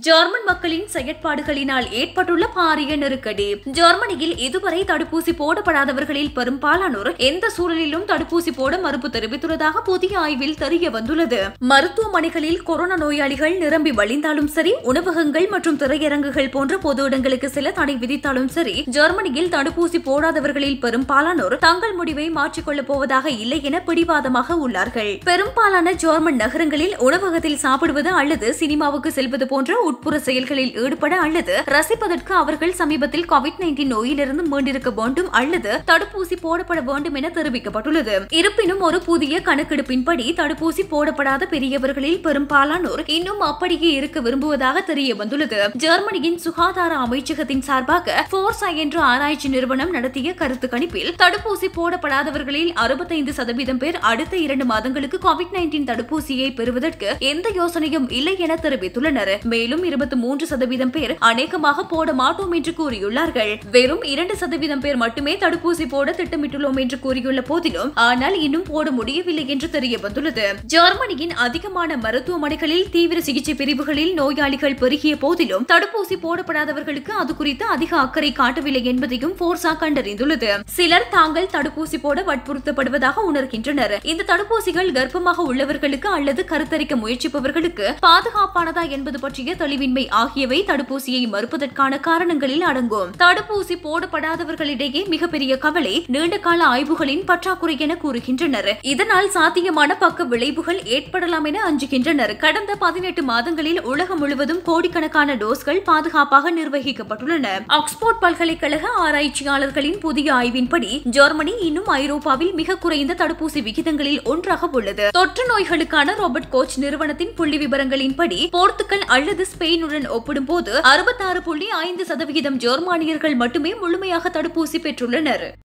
German மக்களின் செயற்பாடுகளினால் ஏற்பட்டுள்ள பாரிய நெருக்கடி ஜெர்மனியில் இதுவரை தடுப்பூசி போடப்படாதவர்களில் பெரும்பாலானோர் எந்த சூழலிலும் தடுப்பூசி போட மறுப்பு தெரிவித்துள்ளதாக புதிய ஆய்வில் தெரிய வந்துள்ளது மருத்துவமனைகளில் கொரோனா நோயாளிகள் நிரம்பி வழிந்தாலும் சரி உணவகங்கள் மற்றும் திரையரங்குகள் போன்ற பொது இடங்களுக்கு சில தடை விதித்தாலும் சரி ஜெர்மனியில் தடுப்பூசி போடாதவர்களில் பெரும்பாலானோர் தங்கள் முடிவை மாற்றிக்கொள்ளப் போவதாக இல்லை என பிடிவாதமாக உள்ளார்கள் பெரும்பாலான ஜெர்மன் நகரங்களில் உணவகத்தில் சாப்பிடுவது அல்லது சினிமாவுக்கு செல்வது போன்ற உட்புற செயல்களில் ஈடுபட அல்லது ரசிப்பதற்கு அவர்கள் சமீபத்தில் கோவிட் நைன்டீன் நோயிலிருந்து மீண்டிருக்க வேண்டும் அல்லது தடுப்பூசி போடப்பட வேண்டும் என தெரிவிக்கப்பட்டுள்ளது இருப்பினும் ஒரு புதிய கணக்கெடுப்பின்படி தடுப்பூசி போடப்படாத பெரியவர்களில் பெரும்பாலானோர் இன்னும் அப்படியே இருக்க விரும்புவதாக தெரிய வந்துள்ளது ஜெர்மனியின் சுகாதார அமைச்சகத்தின் சார்பாக போர்சா என்ற ஆராய்ச்சி நிறுவனம் நடத்திய கருத்து கணிப்பில் தடுப்பூசி போடப்படாதவர்களில் அறுபத்தைந்து சதவீதம் பேர் அடுத்த இரண்டு மாதங்களுக்கு கோவிட் நைன்டீன் தடுப்பூசியை பெறுவதற்கு எந்த யோசனையும் இல்லை என தெரிவித்துள்ளனர் மேலும் இருபத்தி மூன்று சதவீதம் பேர் அநேகமாக போட மாட்டோம் என்று கூறியுள்ளார்கள் வெறும் இரண்டு சதவீதம் பேர் மட்டுமே தடுப்பூசி போட திட்டமிட்டுள்ளோம் என்று கூறியுள்ள போதிலும் ஆனால் இன்னும் போட முடியவில்லை என்று தெரிய வந்துள்ளது ஜெர்மனியின் அதிகமான மருத்துவமனைகளில் தீவிர சிகிச்சை பிரிவுகளில் நோயாளிகள் பெருகிய போதிலும் தடுப்பூசி போடப்படாதவர்களுக்கு அது குறித்து அதிக அக்கறை காட்டவில்லை என்பதையும் போர்சா கண்டறிந்துள்ளது சிலர் தாங்கள் தடுப்பூசி போட வற்புறுத்தப்படுவதாக உணர்கின்றனர் இந்த தடுப்பூசிகள் கர்ப்பமாக உள்ளவர்களுக்கு அல்லது கருத்தரிக்க முயற்சிப்பவர்களுக்கு பாதுகாப்பானதா என்பது பற்றிய தெளிவின்மை ஆகியவை தடுப்பூசியை மறுப்பதற்கான காரணங்களில் அடங்கும் தடுப்பூசி போடப்படாதவர்களிடையே மிகப்பெரிய கவலை நீண்டகால ஆய்வுகளின் பற்றாக்குறை என கூறுகின்றனர் இதனால் சாத்தியமான பக்க விளைவுகள் ஏற்படலாம் என அஞ்சுகின்றனர் கடந்த பதினெட்டு மாதங்களில் உலகம் முழுவதும் கோடிக்கணக்கான டோஸ்கள் பாதுகாப்பாக நிர்வகிக்கப்பட்டுள்ளன ஆக்ஸ்போர்ட் பல்கலைக்கழக ஆராய்ச்சியாளர்களின் புதிய ஆய்வின்படி ஜெர்மனி இன்னும் ஐரோப்பாவில் மிக குறைந்த தடுப்பூசி விகிதங்களில் ஒன்றாக உள்ளது தொற்று நோய்களுக்கான ரோபர்ட் கோச் நிறுவனத்தின் புள்ளி விவரங்களின்படி போர்த்துக்கல் அல்லது ஸ்பெயினுடன் ஒப்பிடும்போது அறுபத்தாறு புள்ளி ஐந்து சதவிகிதம் ஜெர்மானியர்கள் மட்டுமே முழுமையாக தடுப்பூசி பெற்றுள்ளனர்